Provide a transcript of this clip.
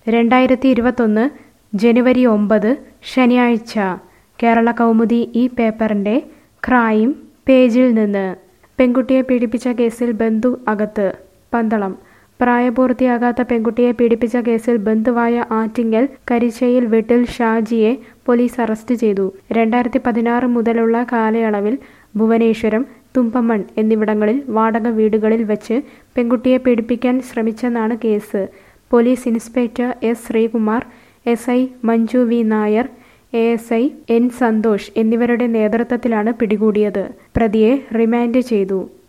രണ്ടായിരത്തി ഇരുപത്തൊന്ന് ജനുവരി ഒമ്പത് ശനിയാഴ്ച കേരള കൗമുദി ഈ പേപ്പറിന്റെ ക്രൈം പേജിൽ നിന്ന് പെൺകുട്ടിയെ പീഡിപ്പിച്ച കേസിൽ ബന്ധു അകത്ത് പന്തളം പ്രായപൂർത്തിയാകാത്ത പെൺകുട്ടിയെ പീഡിപ്പിച്ച കേസിൽ ബന്ധുവായ ആറ്റിങ്ങൽ കരിച്ചയിൽ വീട്ടിൽ ഷാജിയെ പോലീസ് അറസ്റ്റ് ചെയ്തു രണ്ടായിരത്തി പതിനാറ് മുതലുള്ള കാലയളവിൽ ഭുവനേശ്വരം തുമ്പമൺ എന്നിവിടങ്ങളിൽ വാടക വീടുകളിൽ വെച്ച് പെൺകുട്ടിയെ പീഡിപ്പിക്കാൻ ശ്രമിച്ചെന്നാണ് case police inspector S Sreekumar S I Manju V Nair A S I N Santhosh എന്നിവരുടെ നേതൃത്വത്തിലാണ് പിടികൂടിയത് പ്രതിയെ റിമാൻഡ് ചെയ്തു